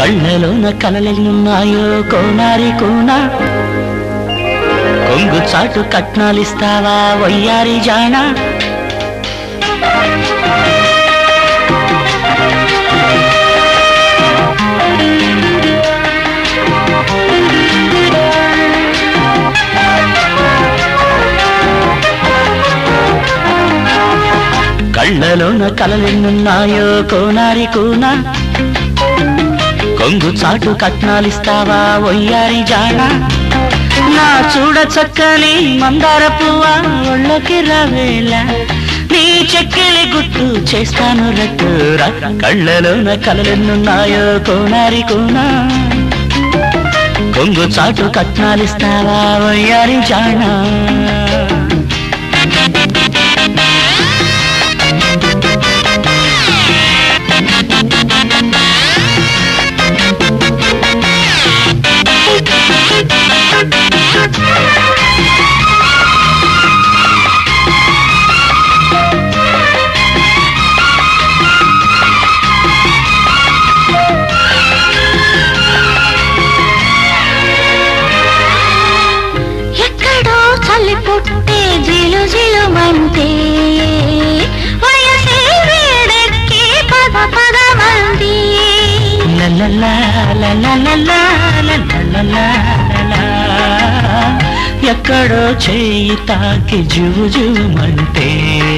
కళ్ళలోన కలలెన్నున్నాయో కోనారి కోనా కొంగు చాటు కట్నాలిస్తావా వయ్యారి జానా కళ్ళలోన కలలెన్నున్నాయో కోనారి కూనా కొంగు చాటు కట్నాలిస్తావా వయ్యారి జానా నా చూడ చక్కని మందార పువ్వా ఒళ్ళకి రవేళ నీ చెక్కిలి గుట్టు చేస్తాను రట్టురా కళ్ళలోన కలలెన్నున్నాయో కోనారి కూనా కొంగు చాటు కట్నాలిస్తావా వయ్యారి జానా ఎక్కడో చల్లి పుట్టే జిలు జిలుమంటే వయసే వేడెక్కి పద పదమంది లలలా, లలలలా, లలలలా, లలా. ఎక్కడో చేయి తాకి జువు జుమంటే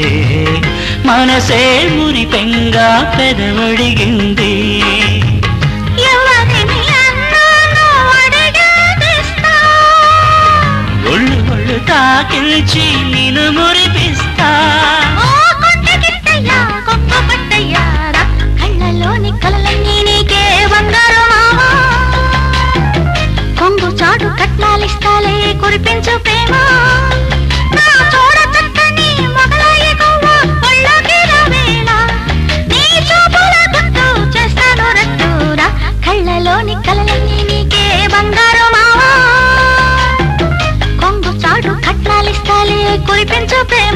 మనసే మురి పెంగా పెదవడిగింది ఎవరిని అన్నానో అడిగేదిస్తా. ఒళ్ళు ఒళ్ళు తాకిల్చి నిన్ను మురిపిస్తా ఓ కొండ గిట్టయ్యా, కొంగ పట్టయ్యా, రా. కళ్ళలోని కలలన్నీ నీకే బంగారు మావా. కొంగు చాటు కట్నాలిస్తాలే కురిపించు ప్రేమ నా చూడ చక్కని మొగలాయి గువ్వ, ఒళ్ళోకి రావేళ. నీ చూపుల గుర్తు చేస్తాను రట్టురా. కళ్ళలోని కలలన్నీ నీకే బంగారు మావా కొంగు చాటు కట్నాలిస్తాలే కురిపించు ప్రేమ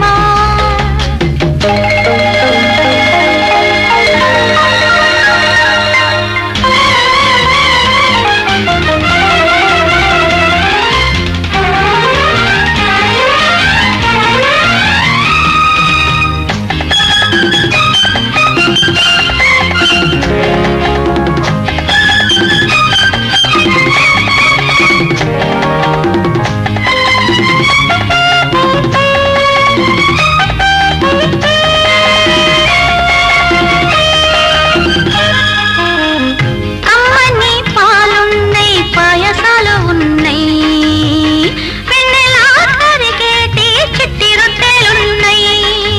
అమ్మని పాలున్నాయి పాయసాలు ఉన్నాయి వెన్నెలా తరిగేటి చిట్టి రొట్టెలున్నాయి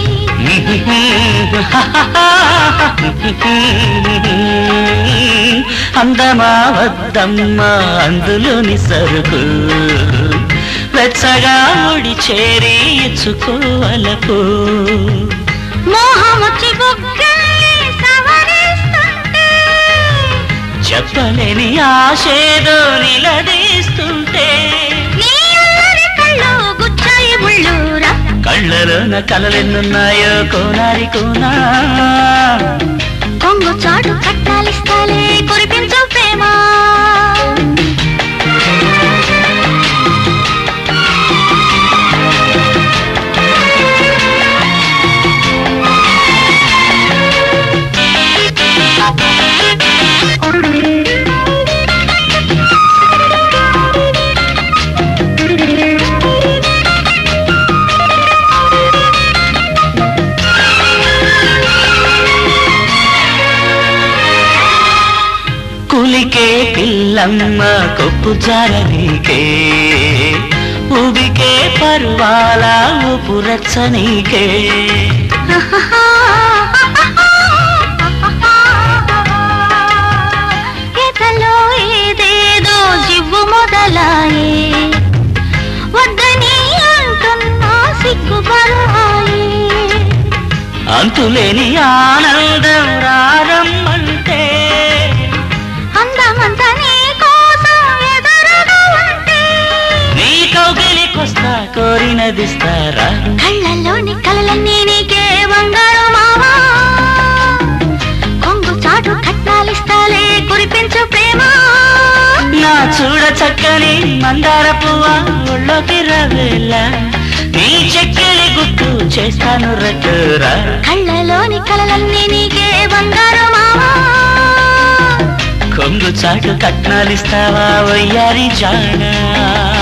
అందమా వద్దమ్మా అందులోని సరుకు వెచ్చగా ముడి చేరి ఇచ్చుకోవలకు మోహముచ్చి బుగ్గల్ని సవరిస్తుంటే చెప్పలేని ఆశేదో నిలదీస్తుంటే నీ అల్లరి కళ్ళు గుచ్చాయి ముళ్ళూరా కళ్ళలోన కలలెన్నున్నాయో కోనారి కోనా కొంగు చాటు కట్టాలిస్తాలే కురిపించు ప్రేమ కులికే పిల్లమ్మ కొప్పు జారనీకే ఉబికే పర్వాల ఉపురచ్చ నీకే ఎదలో ఏదేదో జివ్వు మొదలాయే వద్దని అంటున్నా సిగ్గుపరాయే అంతులేని ఆనందం రారమ్మంటే అందమంత నీ కోసం ఎదురుగా ఉంటే నీ కౌగిలికొస్తా కోరినదిస్తారా కళ్ళల్లోని కలలన్నీ నీకే బంగారు మావా కొంగు చాటు కట్నాలిస్తాలే కురిపించు ప్రేమ చూడ చక్కని మందార పువ్వ ఒళ్ళోకి రవేళ నీ చెక్కిలి గుర్తు చేస్తాను రట్టురా కళ్ళలోని కలలన్నీ నీకే బంగారు మావా కొంగు చాటు కట్నాలిస్తావా వయ్యారి జానా